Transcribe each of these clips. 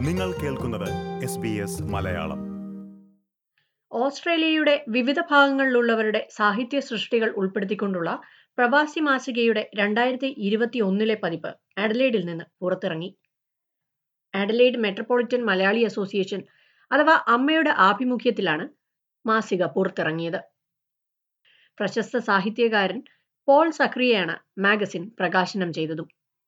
നിങ്ങൾ കേൾക്കുന്നത് S B S Malayalam ഓസ്ട്രേലിയയുടെ വിവിധ ഭാഗങ്ങളിലുള്ളവരുടെ സാഹിത്യ സൃഷ്ടികൾ ഉൾപ്പെടുത്തിക്കൊണ്ടുള്ള പ്രവാസി മാസികയുടെ രണ്ടായിരത്തി ഇരുപത്തി ഒന്നിലെ പതിപ്പ് ആഡലേഡിൽ നിന്ന് പുറത്തിറങ്ങി ആഡലേഡ് മെട്രോപൊളിറ്റൻ മലയാളി അസോസിയേഷൻ അഥവാ അമ്മയുടെ ആഭിമുഖ്യത്തിലാണ് മാസിക പുറത്തിറങ്ങിയത് പ്രശസ്ത സാഹിത്യകാരൻ പോൾ സക്രിയയാണ് മാഗസിൻ പ്രകാശനം ചെയ്തതും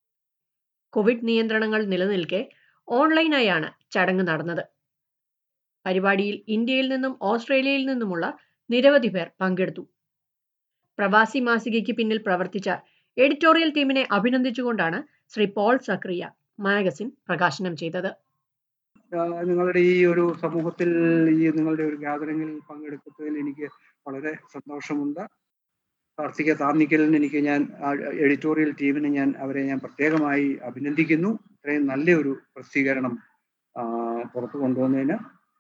കോവിഡ് നിയന്ത്രണങ്ങൾ നിലനിൽക്കെ ഓൺലൈനായാണ് ചടങ്ങ് നടന്നത് പരിപാടിയിൽ ഇന്ത്യയിൽ നിന്നും ഓസ്ട്രേലിയയിൽ നിന്നുമുള്ള നിരവധി പേർ പങ്കെടുത്തു പ്രവാസി മാസികയ്ക്ക് പിന്നിൽ പ്രവർത്തിച്ച എഡിറ്റോറിയൽ ടീമിനെ അഭിനന്ദിച്ചുകൊണ്ടാണ് ശ്രീ പോൾ സക്രിയ മാഗസിൻ പ്രകാശനം ചെയ്തത് ആഹ് നിങ്ങളുടെ ഈ ഒരു സമൂഹത്തിൽ ഈ നിങ്ങളുടെ ഒരു ഗ്യാതറിങ്ങിൽ പങ്കെടുക്കുന്നതിൽ എനിക്ക് വളരെ സന്തോഷമുണ്ട് കാർത്തിക താന്നിക്കലിന് എനിക്ക് ഞാൻ എഡിറ്റോറിയൽ ടീമിന് ഞാൻ അവരെ ഞാൻ പ്രത്യേകമായി അഭിനന്ദിക്കുന്നു ഇത്രയും നല്ലൊരു പ്രസിദ്ധീകരണം ആഹ് പുറത്തു കൊണ്ടുവന്നതിന്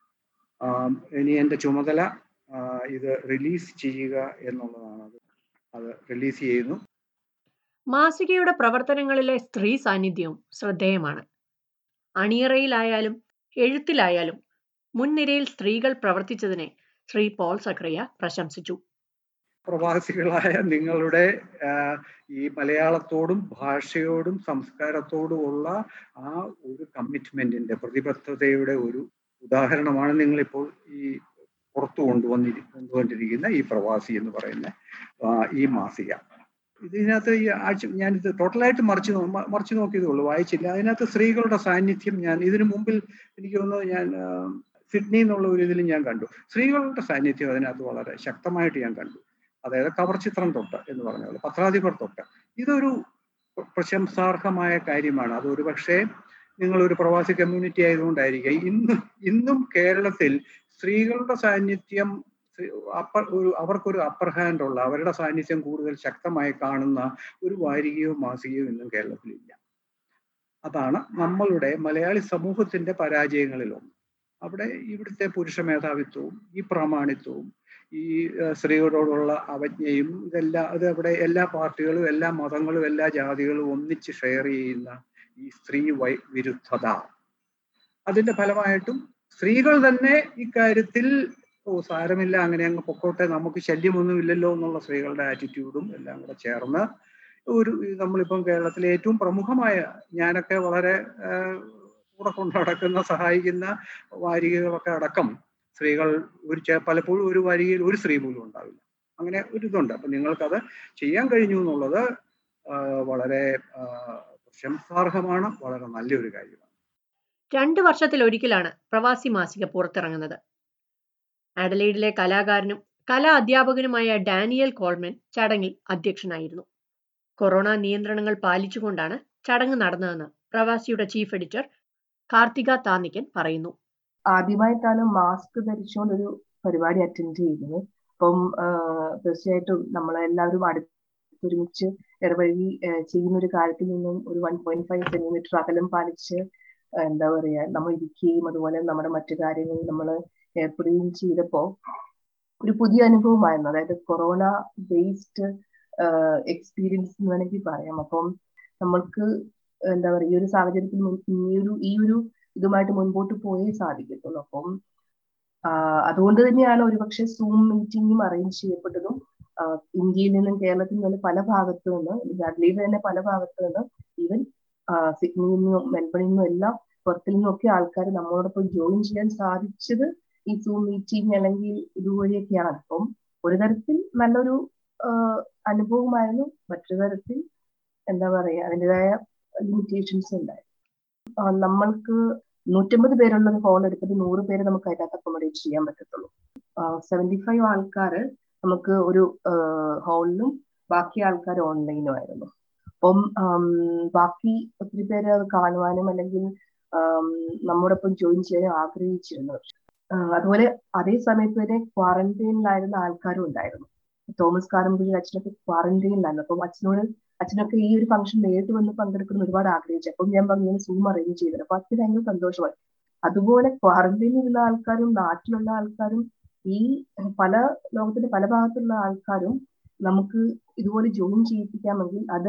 ആഹ് ഇനി എൻ്റെ ചുമതല ആഹ് ഇത് റിലീസ് ചെയ്യുക എന്നുള്ളതാണ് അത് അത് റിലീസ് ചെയ്യുന്നു മാസികയുടെ പ്രവർത്തനങ്ങളിലെ സ്ത്രീ സാന്നിധ്യവും ശ്രദ്ധേയമാണ് അണിയറയിലായാലും എഴുത്തിലായാലും മുൻനിരയിൽ സ്ത്രീകൾ പ്രവർത്തിച്ചതിനെ ശ്രീ പോൾ സക്രിയ പ്രശംസിച്ചു പ്രവാസികളായ നിങ്ങളുടെ ആഹ് ഈ മലയാളത്തോടും ഭാഷയോടും സംസ്കാരത്തോടും ഉള്ള ആ ഒരു കമ്മിറ്റ്മെന്റിന്റെ പ്രതിബദ്ധതയുടെ ഒരു ഉദാഹരണമാണ് നിങ്ങളിപ്പോൾ ഈ പുറത്തു കൊണ്ടുവന്നി കൊണ്ടുവന്നിരിക്കുന്ന ഈ പ്രവാസി എന്ന് പറയുന്ന ആഹ് ഈ മാസിക ഇതിനകത്ത് ഈ ആഴ്ച ഞാനിത് ടോട്ടലായിട്ട് മറിച്ച് നോ- മ- മറിച്ച് നോക്കിയതേ ഉള്ളൂ വായിച്ചില്ല അതിനകത്ത് സ്ത്രീകളുടെ സാന്നിധ്യം ഞാൻ ഇതിനു മുമ്പിൽ എനിക്ക് തോന്നുന്നു ഞാൻ ആഹ് സിഡ്നി എന്നുള്ള ഒരു ഇതിൽ ഞാൻ കണ്ടു സ്ത്രീകളുടെ സാന്നിധ്യം അതിനകത്ത് വളരെ ശക്തമായിട്ട് ഞാൻ കണ്ടു അതായത് കവർ ചിത്രം തൊട്ട് എന്ന് പറഞ്ഞ പോലെ പത്രാധിപർ തൊട്ട് ഇതൊരു പ്ര- പ്രശംസാർഹമായ കാര്യമാണ് അത് ഒരു പക്ഷേ നിങ്ങൾ ഒരു പ്രവാസി കമ്മ്യൂണിറ്റി ആയതുകൊണ്ടായിരിക്കും ഇന്ന് ഇന്നും കേരളത്തിൽ സ്ത്രീകളുടെ സാന്നിധ്യം സ്ത്രീ- അപ്പർ ഒരു അവർക്കൊരു അപ്പർ ഹാൻഡ് ഉള്ള അവരുടെ സാന്നിധ്യം കൂടുതൽ ശക്തമായി കാണുന്ന ഒരു വാരികയോ മാസികയോ ഇന്നും കേരളത്തിലില്ല അതാണ് നമ്മളുടെ മലയാളി സമൂഹത്തിന്റെ പരാജയങ്ങളിലൊന്ന് അവിടെ ഇവിടുത്തെ പുരുഷ മേധാവിത്വവും ഈ പ്രാമാണിത്വവും ഈ ഏഹ്, സ്ത്രീകളോടുള്ള അവജ്ഞയും ഇതെല്ലാം അത് അവിടെ എല്ലാ പാർട്ടികളും എല്ലാ മതങ്ങളും എല്ലാ ജാതികളും ഒന്നിച്ച് ഷെയർ ചെയ്യുന്ന ഈ സ്ത്രീ വൈ വിരുദ്ധത അതിന്റെ ഫലമായിട്ടും സ്ത്രീകൾ തന്നെ ഇക്കാര്യത്തിൽ ഓ സാരമില്ല അങ്ങനെ അങ്ങ് പൊക്കോട്ടെ നമുക്ക് ശല്യമൊന്നും ഇല്ലല്ലോ എന്നുള്ള സ്ത്രീകളുടെ ആറ്റിറ്റ്യൂഡും എല്ലാം കൂടെ ചേർന്ന് ഒരു ഈ നമ്മളിപ്പം കേരളത്തിലെ ഏറ്റവും പ്രമുഖമായ ഞാനൊക്കെ വളരെ ആഹ്, കൂടെ കൊണ്ട് നടക്കുന്ന സഹായിക്കുന്ന വാരികകളൊക്കെ അടക്കം സ്ത്രീകൾ ഒരു ചെ- പലപ്പോഴും ഒരു വാരികയിൽ ഒരു സ്ത്രീ പോലും ഉണ്ടാവില്ല അങ്ങനെ ഒരു ഇതുണ്ട് അപ്പൊ നിങ്ങൾക്കത് ചെയ്യാൻ കഴിഞ്ഞു എന്നുള്ളത് ആഹ്, വളരെ ആഹ്, പ്രശംസാർഹമാണ് വളരെ നല്ലൊരു കാര്യമാണ് രണ്ട് വർഷത്തിലൊരിക്കലാണ് പ്രവാസി മാസിക പുറത്തിറങ്ങുന്നത് ആഡലൈഡിലെ കലാകാരനും കലാ അധ്യാപകനുമായ ഡാനിയൽ കോൾമൻ ചടങ്ങിൽ അധ്യക്ഷനായിരുന്നു കൊറോണ നിയന്ത്രണങ്ങൾ പാലിച്ചുകൊണ്ടാണ് ചടങ്ങ് നടന്നതെന്ന് പ്രവാസിയുടെ ചീഫ് എഡിറ്റർ കാർത്തിക താന്നിക്കൻ പറയുന്നു ആദ്യമായിട്ടാണ് മാസ്ക് ധരിച്ചുകൊണ്ട് ഒരു പരിപാടി അറ്റൻഡ് ചെയ്യുന്നത് അപ്പം ആഹ് തീർച്ചയായിട്ടും നമ്മളെല്ലാവരും അടുത്തൊരുമിച്ച് ഇടപഴകി ആഹ് ചെയ്യുന്ന ഒരു കാര്യത്തിൽ നിന്നും ഒരു വൺ പോയിന്റ് ഫൈവ് സെന്റിമീറ്റർ അകലം പാലിച്ച് ആഹ് എന്താ പറയാ നമ്മൾ ഇരിക്കുകയും അതുപോലെ നമ്മുടെ മറ്റു കാര്യങ്ങളിൽ നമ്മൾ ഏർപ്പെടുകയും ചെയ്തപ്പോ ഒരു പുതിയ അനുഭവമായിരുന്നു അതായത് കൊറോണ ബേസ്ഡ് എക്സ്പീരിയൻസ് എന്ന് വേണമെങ്കിൽ പറയാം അപ്പം നമ്മൾക്ക് എന്താ പറയുക ഈ ഒരു സാഹചര്യത്തിൽ മുൻ- ഈ ഒരു ഈ ഒരു ഇതുമായിട്ട് മുൻപോട്ട് പോയേ സാധിക്കത്തുള്ളൂ അപ്പം ആഹ് അതുകൊണ്ട് തന്നെയാണ് ഒരുപക്ഷെ സൂം മീറ്റിംഗും അറേഞ്ച് ചെയ്യപ്പെട്ടതും ആഹ് ഇന്ത്യയിൽ നിന്നും കേരളത്തിൽ നിന്നും പല ഭാഗത്തു നിന്ന് അഡ്ലീഡ് തന്നെ പല ഭാഗത്തു നിന്ന് ഈവൻ സിഡ്നിയിൽ നിന്നും മെൽബണിൽ നിന്നും എല്ലാം പുറത്തിൽ നിന്നും ഒക്കെ ആൾക്കാർ നമ്മളോടൊപ്പം ജോയിൻ ചെയ്യാൻ സാധിച്ചത് ഈ സൂം മീറ്റിംഗ് അല്ലെങ്കിൽ ഇതുവഴിയൊക്കെയാണ് അപ്പം ഒരു തരത്തിൽ നല്ലൊരു ആഹ് അനുഭവമായിരുന്നു മറ്റൊരു തരത്തിൽ എന്താ പറയാ അതിൻ്റെതായ ലിമിറ്റേഷൻസ് ഉണ്ടായി ആഹ് നമ്മൾക്ക് നൂറ്റമ്പത് പേരുള്ള ഒരു ഹോൾ എടുത്തിട്ട് നൂറ് പേര് നമുക്ക് അതിനകത്ത് അക്കോമഡേറ്റ് ചെയ്യാൻ പറ്റത്തുള്ളൂ സെവന്റി ഫൈവ് ആൾക്കാര് നമുക്ക് ഒരു ഹാളിലും ബാക്കി ആൾക്കാർ ഓൺലൈനും ആയിരുന്നു അപ്പം ആം, ബാക്കി ഒത്തിരി പേര് അത് കാണുവാനും അല്ലെങ്കിൽ ആം, നമ്മോടൊപ്പം ജോയിൻ ചെയ്യാനും ആഗ്രഹിച്ചിരുന്നു ആഹ് അതുപോലെ അതേ സമയത്ത് തന്നെ ക്വാറന്റൈനിലായിരുന്ന ആൾക്കാരും ഉണ്ടായിരുന്നു തോമസ് കാരമ്പുഴി അച്ഛനൊക്കെ ക്വാറന്റൈനിലായിരുന്നു അപ്പം അച്ഛനോട് അച്ഛനൊക്കെ ഈ ഒരു ഫംഗ്ഷൻ നേരിട്ട് വന്ന് പങ്കെടുക്കണം ഒരുപാട് ആഗ്രഹിച്ചു അപ്പം ഞാൻ പറഞ്ഞു ഇങ്ങനെ സൂം അറേഞ്ച് ചെയ്തത് അപ്പൊ അച്ഛന് ഭയങ്കര സന്തോഷമായി അതുപോലെ ക്വാറന്റൈനിലുള്ള ആൾക്കാരും നാട്ടിലുള്ള ആൾക്കാരും ഈ പല ലോകത്തിന്റെ പല ഭാഗത്തുള്ള ആൾക്കാരും നമുക്ക് ഇതുപോലെ ജോയിൻ ചെയ്യിപ്പിക്കാമെങ്കിൽ അത്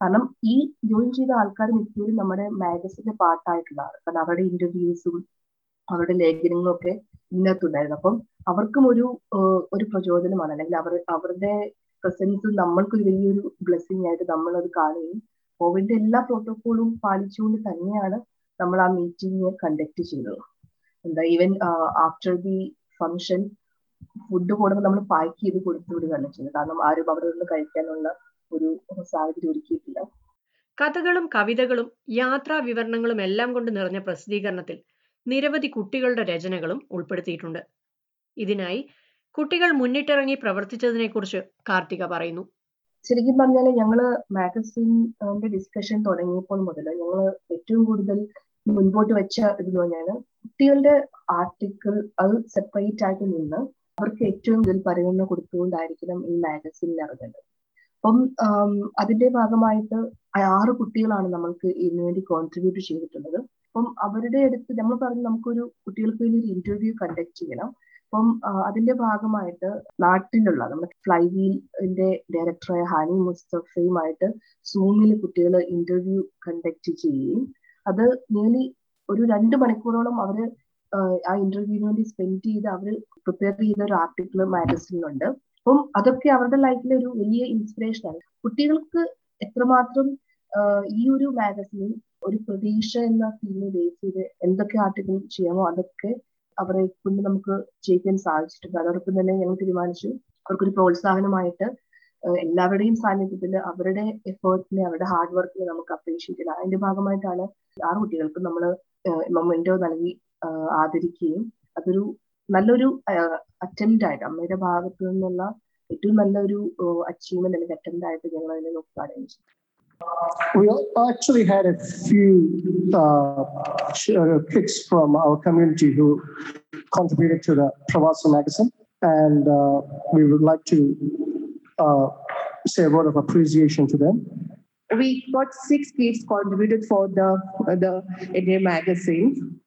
കാരണം ഈ ജോയിൻ ചെയ്ത ആൾക്കാർ മിക്കവരും നമ്മുടെ മാഗസിന്റെ പാർട്ടായിട്ടുള്ളതാണ് കാരണം അവരുടെ ഇന്റർവ്യൂസും അവരുടെ ലേഖനങ്ങളും ഒക്കെ ഇതിനകത്തുണ്ടായിരുന്നു അപ്പം അവർക്കും ഒരു ഒരു പ്രചോദനമാണ് അല്ലെങ്കിൽ അവർ അവരുടെ പ്രസൻസ് നമ്മൾക്കൊരു വലിയൊരു ബ്ലെസ്സിങ് ആയിട്ട് നമ്മൾ അത് കാണുകയും കോവിഡിന്റെ എല്ലാ പ്രോട്ടോക്കോളും പാലിച്ചുകൊണ്ട് തന്നെയാണ് നമ്മൾ ആ മീറ്റിംഗ് കണ്ടക്ട് ചെയ്തത് എന്താ even after the function food കൂടുമ്പോൾ നമ്മൾ പാക്ക് ചെയ്ത് കൊടുത്തു വിടുകയാണ് ചെയ്യുന്നത് കാരണം ആരും അവിടെ നിന്ന് കഴിക്കാനുള്ള ഒരു സാഹചര്യം ഒരുക്കിയിട്ടില്ല കഥകളും കവിതകളും യാത്രാ വിവരണങ്ങളും എല്ലാം കൊണ്ട് നിറഞ്ഞ പ്രസിദ്ധീകരണത്തിൽ നിരവധി കുട്ടികളുടെ രചനകളും ഉൾപ്പെടുത്തിയിട്ടുണ്ട് ഇതിനായി കുട്ടികൾ മുന്നിട്ടിറങ്ങി പ്രവർത്തിച്ചതിനെക്കുറിച്ച് കാർത്തിക പറയുന്നു ശരിക്കും പറഞ്ഞാൽ ഞങ്ങള് മാഗസിന്റെ ഡിസ്കഷൻ തുടങ്ങിയപ്പോൾ മുതൽ ഞങ്ങൾ ഏറ്റവും കൂടുതൽ മുൻപോട്ട് വെച്ച ഇത് പറഞ്ഞാല് കുട്ടികളുടെ ആർട്ടിക്കിൾ അത് സെപ്പറേറ്റ് ആയിട്ട് നിന്ന് അവർക്ക് ഏറ്റവും കൂടുതൽ പരിഗണന കൊടുത്തുകൊണ്ടായിരിക്കണം ഈ മാഗസിനിൽ ഇറങ്ങേണ്ടത് അപ്പം അതിന്റെ ഭാഗമായിട്ട് ആറ് കുട്ടികളാണ് നമ്മൾക്ക് ഇതിനു വേണ്ടി കോൺട്രിബ്യൂട്ട് ചെയ്തിട്ടുള്ളത് അപ്പം അവരുടെ അടുത്ത് നമ്മൾ പറഞ്ഞു നമുക്കൊരു കുട്ടികൾക്ക് വേണ്ടി ഒരു ഇന്റർവ്യൂ കണ്ടക്ട് ചെയ്യണം അപ്പം അതിന്റെ ഭാഗമായിട്ട് നാട്ടിലുള്ള നമ്മുടെ ഫ്ലൈ വീലിന്റെ ഡയറക്ടറായ ഹനി മുസ്തഫയുമായിട്ട് സൂമിൽ കുട്ടികൾ ഇന്റർവ്യൂ കണ്ടക്ട് ചെയ്യുകയും അത് നിയർലി ഒരു രണ്ട് മണിക്കൂറോളം അവര് ആ ഇന്റർവ്യൂവിന് വേണ്ടി സ്പെൻഡ് ചെയ്ത് അവർ പ്രിപ്പയർ ചെയ്ത ഒരു ആർട്ടിക്കിൾ മാഗസിനിലുണ്ട് അപ്പം അതൊക്കെ അവരുടെ ലൈഫിലെ ഒരു വലിയ ഇൻസ്പിറേഷൻ ആണ് കുട്ടികൾക്ക് എത്രമാത്രം ഈ ഒരു മാഗസിനിൽ ഒരു പ്രതീക്ഷ എന്ന തീമിനെ ബേസ് ചെയ്ത് എന്തൊക്കെ ആർട്ടിക്കിൾ ചെയ്യാമോ അതൊക്കെ അവരെ കൊണ്ട് നമുക്ക് ചെയ്യിക്കാൻ സാധിച്ചിട്ടുണ്ട് അതോടൊപ്പം തന്നെ ഞങ്ങൾ തീരുമാനിച്ചു അവർക്കൊരു പ്രോത്സാഹനമായിട്ട് എല്ലാവരുടെയും സാന്നിധ്യത്തിൽ അവരുടെ എഫേർട്ടിനെ അവരുടെ ഹാർഡ് വർക്കിനെ നമുക്ക് അപ്രീഷിയേറ്റ് ചെയ്യാം അതിന്റെ ഭാഗമായിട്ടാണ് ആറ് കുട്ടികൾക്ക് നമ്മൾ മൊമെന്റോ നൽകി ആദരിക്കുകയും അതൊരു നല്ലൊരു അറ്റംപ്റ്റ് ആയിട്ട് അമ്മയുടെ ഭാഗത്തു നിന്നുള്ള ഏറ്റവും നല്ലൊരു അച്ചീവ്മെന്റ് അല്ലെങ്കിൽ അറ്റംപ്റ്റ് ആയിട്ട് ഞങ്ങൾ അതിനെ നോക്കുകയാണ് We actually had a few uh, kids from our community who contributed to the Pravasa magazine, and uh, we would like to uh, say a word of appreciation to them. We got six kids contributed for the the Indian magazine.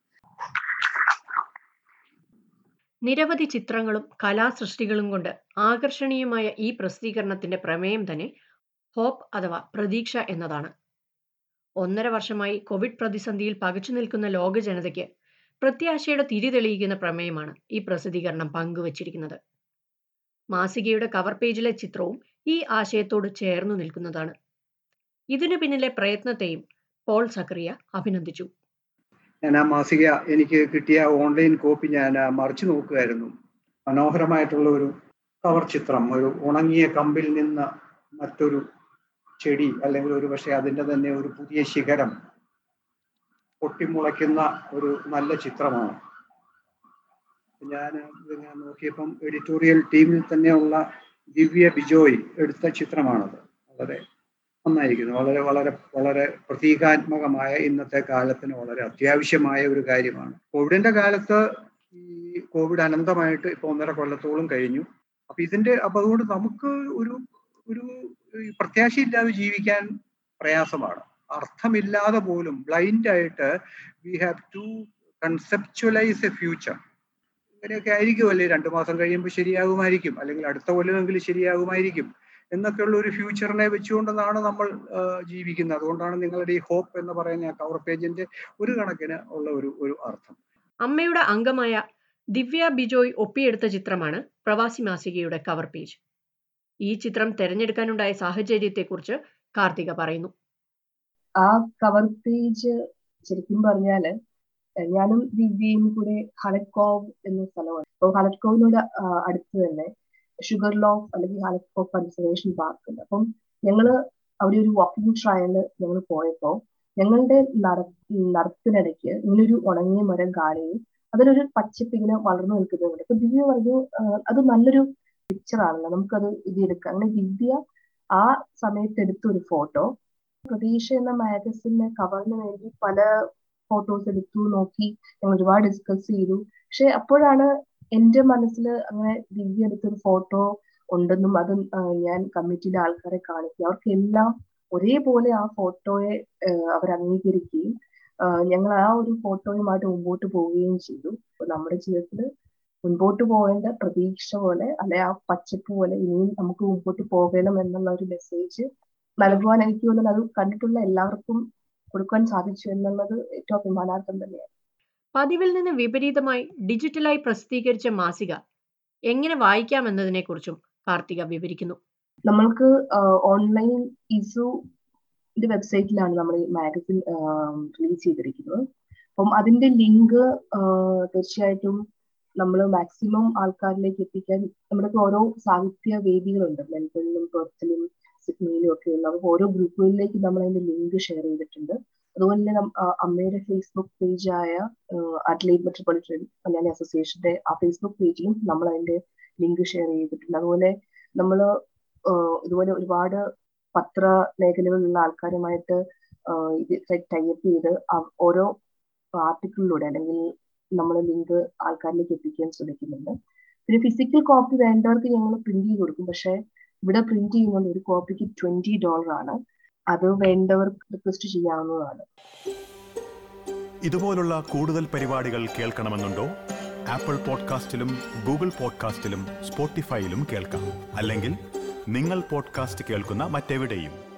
നിരവധി ചിത്രങ്ങളും കലാസൃഷ്ടികളും കൊണ്ട് ആകർഷണീയമായ ഈ പ്രസിദ്ധീകരണത്തിന്റെ പ്രമേയം തന്നെ hope അഥവാ പ്രതീക്ഷ എന്നതാണ് ഒന്നര വർഷമായി കോവിഡ് പ്രതിസന്ധിയിൽ പകച്ചു നിൽക്കുന്ന ലോക ജനതയ്ക്ക് പ്രത്യാശയുടെ തിരി തെളിയിക്കുന്ന പ്രമേയമാണ് ഈ പ്രസിദ്ധീകരണം പങ്കുവച്ചിരിക്കുന്നത് മാസികയുടെ കവർ പേജിലെ ചിത്രവും ഈ ആശയത്തോട് ചേർന്നു നിൽക്കുന്നതാണ് ഇതിനു പിന്നിലെ പ്രയത്നത്തെയും പോൾ സക്രിയ അഭിനന്ദിച്ചു ഞാൻ ആ മാസിക എനിക്ക് കിട്ടിയ ഓൺലൈൻ കോപ്പി ഞാൻ മറിച്ചു നോക്കുകയായിരുന്നു മനോഹരമായിട്ടുള്ള ഒരു കവർ ചിത്രം ഒരു ഉണങ്ങിയ കമ്പിൽ നിന്ന് മറ്റൊരു ചെടി അല്ലെങ്കിൽ ഒരു പക്ഷേ അതിൻ്റെ തന്നെ ഒരു പുതിയ ശിഖരം പൊട്ടിമുളയ്ക്കുന്ന ഒരു നല്ല ചിത്രമാണ് ഞാൻ ഇതിങ്ങനെ നോക്കിയപ്പം എഡിറ്റോറിയൽ ടീമിൽ തന്നെയുള്ള ദിവ്യ ബിജോയ് എടുത്ത ചിത്രമാണത് വളരെ നന്നായിരിക്കുന്നു വളരെ വളരെ വളരെ പ്രതീകാത്മകമായ ഇന്നത്തെ കാലത്തിന് വളരെ അത്യാവശ്യമായ ഒരു കാര്യമാണ് കോവിഡിന്റെ കാലത്ത് ഈ കോവിഡ് അനന്തമായിട്ട് ഇപ്പൊ ഒന്നര കൊല്ലത്തോളം കഴിഞ്ഞു അപ്പൊ ഇതിന്റെ അപ്പൊ അതുകൊണ്ട് നമുക്ക് ഒരു ഒരു പ്രത്യാശയില്ലാതെ ജീവിക്കാൻ പ്രയാസമാണ് അർത്ഥമില്ലാതെ പോലും ബ്ലൈൻഡ് ആയിട്ട് we have to conceptualise a future ഇങ്ങനെയൊക്കെ ആയിരിക്കുമല്ലേ രണ്ടു മാസം കഴിയുമ്പോൾ ശരിയാകുമായിരിക്കും അല്ലെങ്കിൽ അടുത്ത കൊല്ലമെങ്കിലും ശരിയാകുമായിരിക്കും എന്നൊക്കെയുള്ള ഒരു ഫ്യൂച്ചറിനെ വെച്ചുകൊണ്ടാണ് നമ്മൾ ജീവിക്കുന്നത് അതുകൊണ്ടാണ് നിങ്ങളുടെ ഈ ഹോപ്പ് എന്ന് പറയുന്ന കവർ പേജിന്റെ ഒരു കണക്കിന് ഉള്ള ഒരു ഒരു അർത്ഥം അമ്മയുടെ അംഗമായ ദിവ്യ ബിജോയ് ഒപ്പിയെടുത്ത ചിത്രമാണ് പ്രവാസി മാസികയുടെ കവർ പേജ് ഈ ചിത്രം തിരഞ്ഞെടുക്കാനുണ്ടായ സാഹചര്യത്തെക്കുറിച്ച് കാർത്തിക പറയുന്നു ആ കവർ പേജ് ശരിക്കും പറഞ്ഞാല് ഞാനും ദിവ്യയും കൂടെ ഹലക്കോവ് എന്ന സ്ഥലമാണ് അപ്പോൾ ഹലക്കോവിനോട് അടുത്ത് തന്നെ ഷുഗർ ലോഫ് അല്ലെങ്കിൽ ഹലക്കോവ് കൺസർവേഷൻ പാർക്ക് ഉണ്ട് അപ്പം ഞങ്ങള് അവിടെ ഒരു വാക്കിംഗ് ട്രയല് ഞങ്ങൾ പോയപ്പോ ഞങ്ങളുടെ നട നടത്തിനിടയ്ക്ക് ഇങ്ങനൊരു ഉണങ്ങിയ മരം കാണുകയും അതിലൊരു പച്ചപ്പ് ഇങ്ങനെ വളർന്നു നിൽക്കുന്നുണ്ട് അപ്പൊ ദിവ്യ പറഞ്ഞു അത് നല്ലൊരു പിക്ചർ ആണല്ലോ നമുക്കത് ഇത് എടുക്കാം അങ്ങനെ ദിവ്യ ആ സമയത്ത് എടുത്ത ഒരു ഫോട്ടോ പ്രതീക്ഷ എന്ന മാഗസിന്റെ കവറിന് വേണ്ടി പല ഫോട്ടോസ് എടുത്തു നോക്കി ഞങ്ങൾ ഒരുപാട് ഡിസ്കസ് ചെയ്തു പക്ഷെ അപ്പോഴാണ് എന്റെ മനസ്സിൽ അങ്ങനെ ദിവ്യ എടുത്തൊരു ഫോട്ടോ ഉണ്ടെന്നും അത് ഞാൻ കമ്മിറ്റിയിലെ ആൾക്കാരെ കാണിക്കുക അവർക്കെല്ലാം ഒരേപോലെ ആ ഫോട്ടോയെ അവർ അംഗീകരിക്കുകയും ഞങ്ങൾ ആ ഒരു ഫോട്ടോയുമായിട്ട് മുമ്പോട്ട് പോവുകയും ചെയ്തു നമ്മുടെ ജീവിതത്തിൽ മുൻപോട്ട് പോകേണ്ട പ്രതീക്ഷ പോലെ അല്ലെ ആ പച്ചപ്പ് പോലെ ഇനിയും നമുക്ക് മുമ്പോട്ട് പോകണം എന്നുള്ള ഒരു മെസ്സേജ് നൽകുവാൻ എനിക്ക് തോന്നുന്നത് അത് കണ്ടിട്ടുള്ള എല്ലാവർക്കും കൊടുക്കാൻ സാധിച്ചു എന്നുള്ളത് ഏറ്റവും അഭിമാനാർത്ഥം തന്നെയാണ് പതിവിൽ നിന്ന് വിപരീതമായി ഡിജിറ്റലായി പ്രസിദ്ധീകരിച്ച മാസിക എങ്ങനെ വായിക്കാമെന്നതിനെക്കുറിച്ചും കാർത്തിക വിവരിക്കുന്നു നമ്മൾക്ക് ഓൺലൈൻ ഇസുന്റെ വെബ്സൈറ്റിലാണ് നമ്മൾ ഈ മാഗസിൻ റിലീസ് ചെയ്തിരിക്കുന്നത് അപ്പം അതിന്റെ ലിങ്ക് തീർച്ചയായിട്ടും നമ്മൾ മാക്സിമം ആൾക്കാരിലേക്ക് എത്തിക്കാൻ നമ്മുടെ ഇപ്പൊ ഓരോ സാഹിത്യ വേദികളുണ്ട് മെൽബണിലും പെർത്തിലും സിഡ്നിയിലും ഒക്കെ ഉള്ള അപ്പൊ ഓരോ ഗ്രൂപ്പുകളിലേക്ക് നമ്മൾ അതിന്റെ ലിങ്ക് ഷെയർ ചെയ്തിട്ടുണ്ട് അതുപോലെ തന്നെ നം- ആ അമ്മയുടെ ഫേസ്ബുക്ക് പേജായ അഡ്ലൈറ്റ് മെട്രോപൊളിറ്റൻ മലയാളി അസോസിയേഷന്റെ ആ ഫേസ്ബുക്ക് പേജിലും നമ്മൾ അതിന്റെ ലിങ്ക് ഷെയർ ചെയ്തിട്ടുണ്ട് അതുപോലെ നമ്മൾ ഇതുപോലെ ഒരുപാട് പത്ര മേഖലകളിലുള്ള ആൾക്കാരുമായിട്ട് ആഹ് ഇത് ടൈപ്പ് ചെയ്ത് അവ- ഓരോ ആർട്ടിക്കിളിലൂടെ അല്ലെങ്കിൽ നമ്മൾ ലിങ്ക് ആൾക്കാരിലേക്ക് എത്തിക്കാൻ ശ്രമിക്കുന്നുണ്ട് പിന്നെ ഫിസിക്കൽ കോപ്പി വേണ്ടവർക്ക് ഞങ്ങൾ പ്രിന്റ് ചെയ്ത് കൊടുക്കും പക്ഷെ ഇവിടെ പ്രിന്റ് ചെയ്യുന്നത് ഒരു കോപ്പിക്ക് ട്വന്റി ഡോളർ ആണ് അത് വേണ്ടവർക്ക് റിക്വസ്റ്റ് ചെയ്യാവുന്നതാണ് ഇതുപോലുള്ള കൂടുതൽ പരിപാടികൾ കേൾക്കണമെന്നുണ്ടോ ആപ്പിൾ പോഡ്കാസ്റ്റിലും ഗൂഗിൾ പോഡ്കാസ്റ്റിലും സ്പോട്ടിഫൈയിലും കേൾക്കാം അല്ലെങ്കിൽ നിങ്ങൾ പോഡ്കാസ്റ്റ് കേൾക്കുന്ന മറ്റെവിടെയും